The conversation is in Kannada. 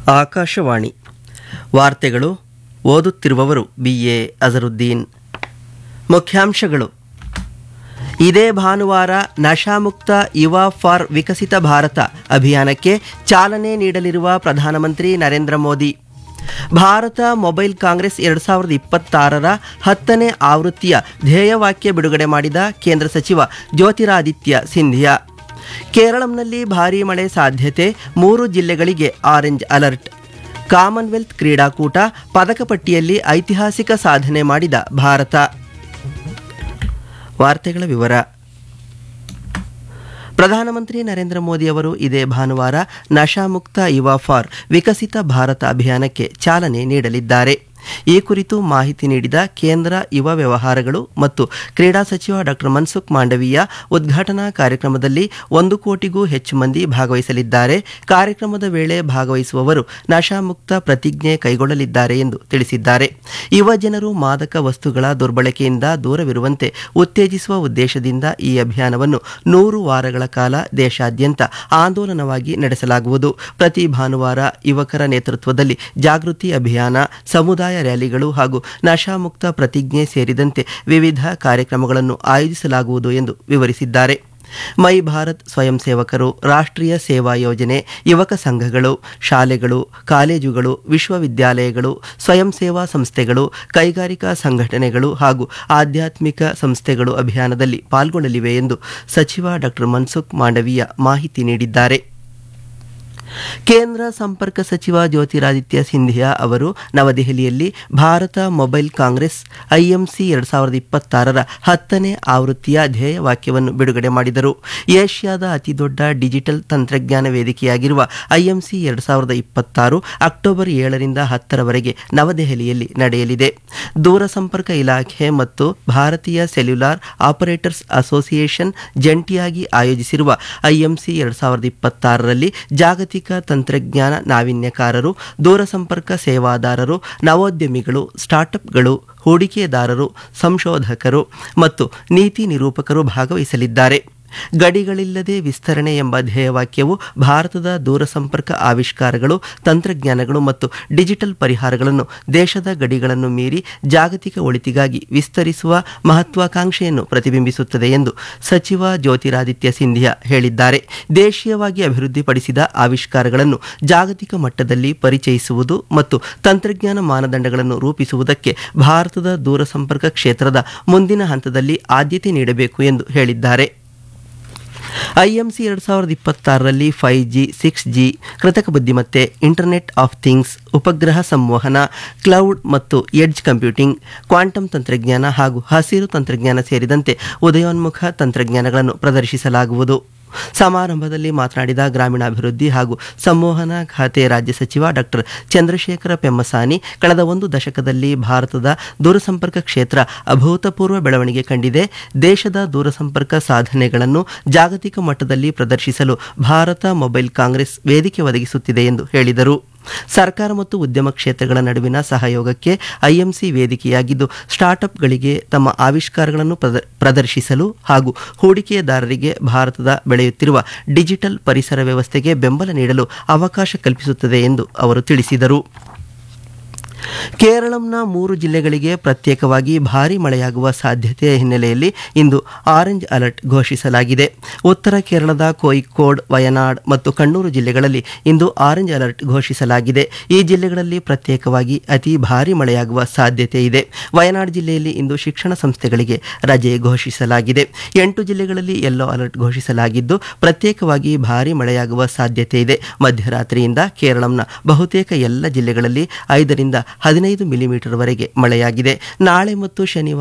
ಆಕಾಶವಾಣಿ ವಾರ್ತೆಗಳು ಓದುತ್ತಿರುವವರು ಬಿ ಎ ಅಜರುದ್ದೀನ್ ಮುಖ್ಯಾಂಶಗಳು ಇದೇ ಭಾನುವಾರ ನಶಾಮುಕ್ತ ಯುವ ಫಾರ್ ವಿಕಸಿತ ಭಾರತ ಅಭಿಯಾನಕ್ಕೆ ಚಾಲನೆ ನೀಡಲಿರುವ ಪ್ರಧಾನಮಂತ್ರಿ ನರೇಂದ್ರ ಮೋದಿ ಭಾರತ ಮೊಬೈಲ್ ಕಾಂಗ್ರೆಸ್ ಎರಡು ಸಾವಿರದ ಇಪ್ಪತ್ತಾರರ ಹತ್ತನೇ ಆವೃತ್ತಿಯ ಧ್ಯೇಯವಾಕ್ಯ ಬಿಡುಗಡೆ ಮಾಡಿದ ಕೇಂದ್ರ ಸಚಿವ ಜ್ಯೋತಿರಾದಿತ್ಯ ಸಿಂಧಿಯಾ ಕೇರಳಂನಲ್ಲಿ ಭಾರೀ ಮಳೆ ಸಾಧ್ಯತೆ ಮೂರು ಜಿಲ್ಲೆಗಳಿಗೆ ಆರೆಂಜ್ ಅಲರ್ಟ್ ಕಾಮನ್ವೆಲ್ತ್ ಕ್ರೀಡಾಕೂಟ ಪದಕ ಪಟ್ಟಿಯಲ್ಲಿ ಐತಿಹಾಸಿಕ ಸಾಧನೆ ಮಾಡಿದ ಭಾರತ ವಾರ್ತೆಗಳ ವಿವರ ಪ್ರಧಾನಮಂತ್ರಿ ನರೇಂದ್ರ ಮೋದಿ ಅವರು ಇದೇ ಭಾನುವಾರ ನಶಾಮುಕ್ತ ಯುವ ಫಾರ್ ವಿಕಸಿತ ಭಾರತ ಅಭಿಯಾನಕ್ಕೆ ಚಾಲನೆ ನೀಡಲಿದ್ದಾರೆ ಈ ಕುರಿತು ಮಾಹಿತಿ ನೀಡಿದ ಕೇಂದ್ರ ಯುವ ವ್ಯವಹಾರಗಳು ಮತ್ತು ಕ್ರೀಡಾ ಸಚಿವ ಡಾಕ್ಟರ್ ಮನ್ಸುಖ್ ಮಾಂಡವೀಯ ಉದ್ಘಾಟನಾ ಕಾರ್ಯಕ್ರಮದಲ್ಲಿ ಒಂದು ಕೋಟಿಗೂ ಹೆಚ್ಚು ಮಂದಿ ಭಾಗವಹಿಸಲಿದ್ದಾರೆ ಕಾರ್ಯಕ್ರಮದ ವೇಳೆ ಭಾಗವಹಿಸುವವರು ನಶಾಮುಕ್ತ ಪ್ರತಿಜ್ಞೆ ಕೈಗೊಳ್ಳಲಿದ್ದಾರೆ ಎಂದು ತಿಳಿಸಿದ್ದಾರೆ ಯುವ ಜನರು ಮಾದಕ ವಸ್ತುಗಳ ದುರ್ಬಳಕೆಯಿಂದ ದೂರವಿರುವಂತೆ ಉತ್ತೇಜಿಸುವ ಉದ್ದೇಶದಿಂದ ಈ ಅಭಿಯಾನವನ್ನು ನೂರು ವಾರಗಳ ಕಾಲ ದೇಶಾದ್ಯಂತ ಆಂದೋಲನವಾಗಿ ನಡೆಸಲಾಗುವುದು ಪ್ರತಿ ಭಾನುವಾರ ಯುವಕರ ನೇತೃತ್ವದಲ್ಲಿ ಜಾಗೃತಿ ಅಭಿಯಾನ ಸಮುದಾಯ ರ್ಯಾಲಿಗಳು ಹಾಗೂ ನಶಾಮುಕ್ತ ಪ್ರತಿಜ್ಞೆ ಸೇರಿದಂತೆ ವಿವಿಧ ಕಾರ್ಯಕ್ರಮಗಳನ್ನು ಆಯೋಜಿಸಲಾಗುವುದು ಎಂದು ವಿವರಿಸಿದ್ದಾರೆ ಮೈ ಭಾರತ್ ಸ್ವಯಂ ಸೇವಕರು ರಾಷ್ಟ್ರೀಯ ಸೇವಾ ಯೋಜನೆ ಯುವಕ ಸಂಘಗಳು ಶಾಲೆಗಳು ಕಾಲೇಜುಗಳು ವಿಶ್ವವಿದ್ಯಾಲಯಗಳು ಸ್ವಯಂ ಸೇವಾ ಸಂಸ್ಥೆಗಳು ಕೈಗಾರಿಕಾ ಸಂಘಟನೆಗಳು ಹಾಗೂ ಆಧ್ಯಾತ್ಮಿಕ ಸಂಸ್ಥೆಗಳು ಅಭಿಯಾನದಲ್ಲಿ ಪಾಲ್ಗೊಳ್ಳಲಿವೆ ಎಂದು ಸಚಿವ ಡಾಕ್ಟರ್ ಮನ್ಸುಖ್ ಮಾಂಡವೀಯ ಮಾಹಿತಿ ನೀಡಿದ್ದಾರೆ ಕೇಂದ್ರ ಸಂಪರ್ಕ ಸಚಿವ ಜ್ಯೋತಿರಾದಿತ್ಯ ಸಿಂಧಿಯಾ ಅವರು ನವದೆಹಲಿಯಲ್ಲಿ ಭಾರತ ಮೊಬೈಲ್ ಕಾಂಗ್ರೆಸ್ ಐಎಂಸಿ ಎರಡು ಸಾವಿರದ ಇಪ್ಪತ್ತಾರರ ಹತ್ತನೇ ಆವೃತ್ತಿಯ ಧ್ಯೇಯವಾಕ್ಯವನ್ನು ಬಿಡುಗಡೆ ಮಾಡಿದರು ಏಷ್ಯಾದ ಅತಿದೊಡ್ಡ ಡಿಜಿಟಲ್ ತಂತ್ರಜ್ಞಾನ ವೇದಿಕೆಯಾಗಿರುವ ಐಎಂಸಿ ಎರಡು ಸಾವಿರದ ಇಪ್ಪತ್ತಾರು ಅಕ್ಟೋಬರ್ ಏಳರಿಂದ ಹತ್ತರವರೆಗೆ ನವದೆಹಲಿಯಲ್ಲಿ ನಡೆಯಲಿದೆ ದೂರಸಂಪರ್ಕ ಇಲಾಖೆ ಮತ್ತು ಭಾರತೀಯ ಸೆಲ್ಯುಲಾರ್ ಆಪರೇಟರ್ಸ್ ಅಸೋಸಿಯೇಷನ್ ಜಂಟಿಯಾಗಿ ಆಯೋಜಿಸಿರುವ ಐಎಂಸಿ ಎರಡು ಸಾವಿರದ ಇಪ್ಪತ್ತಾರರಲ್ಲಿ ಜಾಗತಿಕ ತಂತ್ರಜ್ಞಾನ ನಾವೀನ್ಯಕಾರರು ದೂರಸಂಪರ್ಕ ಸೇವಾದಾರರು ನವೋದ್ಯಮಿಗಳು ಸ್ಟಾರ್ಟ್ಅಪ್ಗಳು ಹೂಡಿಕೆದಾರರು ಸಂಶೋಧಕರು ಮತ್ತು ನೀತಿ ನಿರೂಪಕರು ಭಾಗವಹಿಸಲಿದ್ದಾರೆ ಗಡಿಗಳಿಲ್ಲದೆ ವಿಸ್ತರಣೆ ಎಂಬ ಧ್ಯೇಯವಾಕ್ಯವು ಭಾರತದ ದೂರಸಂಪರ್ಕ ಆವಿಷ್ಕಾರಗಳು ತಂತ್ರಜ್ಞಾನಗಳು ಮತ್ತು ಡಿಜಿಟಲ್ ಪರಿಹಾರಗಳನ್ನು ದೇಶದ ಗಡಿಗಳನ್ನು ಮೀರಿ ಜಾಗತಿಕ ಒಳಿತಿಗಾಗಿ ವಿಸ್ತರಿಸುವ ಮಹತ್ವಾಕಾಂಕ್ಷೆಯನ್ನು ಪ್ರತಿಬಿಂಬಿಸುತ್ತದೆ ಎಂದು ಸಚಿವ ಜ್ಯೋತಿರಾದಿತ್ಯ ಸಿಂಧಿಯಾ ಹೇಳಿದ್ದಾರೆ ದೇಶೀಯವಾಗಿ ಅಭಿವೃದ್ಧಿಪಡಿಸಿದ ಆವಿಷ್ಕಾರಗಳನ್ನು ಜಾಗತಿಕ ಮಟ್ಟದಲ್ಲಿ ಪರಿಚಯಿಸುವುದು ಮತ್ತು ತಂತ್ರಜ್ಞಾನ ಮಾನದಂಡಗಳನ್ನು ರೂಪಿಸುವುದಕ್ಕೆ ಭಾರತದ ದೂರಸಂಪರ್ಕ ಕ್ಷೇತ್ರದ ಮುಂದಿನ ಹಂತದಲ್ಲಿ ಆದ್ಯತೆ ನೀಡಬೇಕು ಎಂದು ಹೇಳಿದ್ದಾರೆ ಐಎಂಸಿ ಎರಡು ಸಾವಿರದ ಇಪ್ಪತ್ತಾರರಲ್ಲಿ ಫೈವ್ ಜಿ ಸಿಕ್ಸ್ ಜಿ ಕೃತಕ ಬುದ್ಧಿಮತ್ತೆ ಇಂಟರ್ನೆಟ್ ಆಫ್ ಥಿಂಗ್ಸ್ ಉಪಗ್ರಹ ಸಂವಹನ ಕ್ಲೌಡ್ ಮತ್ತು ಎಡ್ಜ್ ಕಂಪ್ಯೂಟಿಂಗ್ ಕ್ವಾಂಟಮ್ ತಂತ್ರಜ್ಞಾನ ಹಾಗೂ ಹಸಿರು ತಂತ್ರಜ್ಞಾನ ಸೇರಿದಂತೆ ಉದಯೋನ್ಮುಖ ತಂತ್ರಜ್ಞಾನಗಳನ್ನು ಪ್ರದರ್ಶಿಸಲಾಗುವುದು ಸಮಾರಂಭದಲ್ಲಿ ಮಾತನಾಡಿದ ಗ್ರಾಮೀಣಾಭಿವೃದ್ಧಿ ಹಾಗೂ ಸಂವಹನ ಖಾತೆ ರಾಜ್ಯ ಸಚಿವ ಡಾಕ್ಟರ್ ಚಂದ್ರಶೇಖರ ಪೆಮ್ಮಸಾನಿ ಕಳೆದ ಒಂದು ದಶಕದಲ್ಲಿ ಭಾರತದ ದೂರಸಂಪರ್ಕ ಕ್ಷೇತ್ರ ಅಭೂತಪೂರ್ವ ಬೆಳವಣಿಗೆ ಕಂಡಿದೆ ದೇಶದ ದೂರಸಂಪರ್ಕ ಸಾಧನೆಗಳನ್ನು ಜಾಗತಿಕ ಮಟ್ಟದಲ್ಲಿ ಪ್ರದರ್ಶಿಸಲು ಭಾರತ ಮೊಬೈಲ್ ಕಾಂಗ್ರೆಸ್ ವೇದಿಕೆ ಒದಗಿಸುತ್ತಿದೆ ಎಂದು ಹೇಳಿದರು ಸರ್ಕಾರ ಮತ್ತು ಉದ್ಯಮ ಕ್ಷೇತ್ರಗಳ ನಡುವಿನ ಸಹಯೋಗಕ್ಕೆ ಐಎಂಸಿ ವೇದಿಕೆಯಾಗಿದ್ದು ಸ್ಟಾರ್ಟ್ಅಪ್ಗಳಿಗೆ ತಮ್ಮ ಆವಿಷ್ಕಾರಗಳನ್ನು ಪ್ರದರ್ಶಿಸಲು ಹಾಗೂ ಹೂಡಿಕೆದಾರರಿಗೆ ಭಾರತದ ಬೆಳೆಯುತ್ತಿರುವ ಡಿಜಿಟಲ್ ಪರಿಸರ ವ್ಯವಸ್ಥೆಗೆ ಬೆಂಬಲ ನೀಡಲು ಅವಕಾಶ ಕಲ್ಪಿಸುತ್ತದೆ ಎಂದು ಅವರು ತಿಳಿಸಿದರು ಕೇರಳಂನ ಮೂರು ಜಿಲ್ಲೆಗಳಿಗೆ ಪ್ರತ್ಯೇಕವಾಗಿ ಭಾರೀ ಮಳೆಯಾಗುವ ಸಾಧ್ಯತೆಯ ಹಿನ್ನೆಲೆಯಲ್ಲಿ ಇಂದು ಆರೆಂಜ್ ಅಲರ್ಟ್ ಘೋಷಿಸಲಾಗಿದೆ ಉತ್ತರ ಕೇರಳದ ಕೋಯಿಕೋಡ್ ವಯನಾಡ್ ಮತ್ತು ಕಣ್ಣೂರು ಜಿಲ್ಲೆಗಳಲ್ಲಿ ಇಂದು ಆರೆಂಜ್ ಅಲರ್ಟ್ ಘೋಷಿಸಲಾಗಿದೆ ಈ ಜಿಲ್ಲೆಗಳಲ್ಲಿ ಪ್ರತ್ಯೇಕವಾಗಿ ಅತಿ ಭಾರೀ ಮಳೆಯಾಗುವ ಸಾಧ್ಯತೆ ಇದೆ ವಯನಾಡ್ ಜಿಲ್ಲೆಯಲ್ಲಿ ಇಂದು ಶಿಕ್ಷಣ ಸಂಸ್ಥೆಗಳಿಗೆ ರಜೆ ಘೋಷಿಸಲಾಗಿದೆ ಎಂಟು ಜಿಲ್ಲೆಗಳಲ್ಲಿ ಯೆಲ್ಲೋ ಅಲರ್ಟ್ ಘೋಷಿಸಲಾಗಿದ್ದು ಪ್ರತ್ಯೇಕವಾಗಿ ಭಾರೀ ಮಳೆಯಾಗುವ ಸಾಧ್ಯತೆ ಇದೆ ಮಧ್ಯರಾತ್ರಿಯಿಂದ ಕೇರಳಂನ ಬಹುತೇಕ ಎಲ್ಲ ಜಿಲ್ಲೆಗಳಲ್ಲಿ ಐದರಿಂದ ಹದಿನೈದು ಮಿಲಿಮೀಟರ್ವರೆಗೆ ಮಳೆಯಾಗಿದೆ ನಾಳೆ ಮತ್ತು ಶನಿವಾರ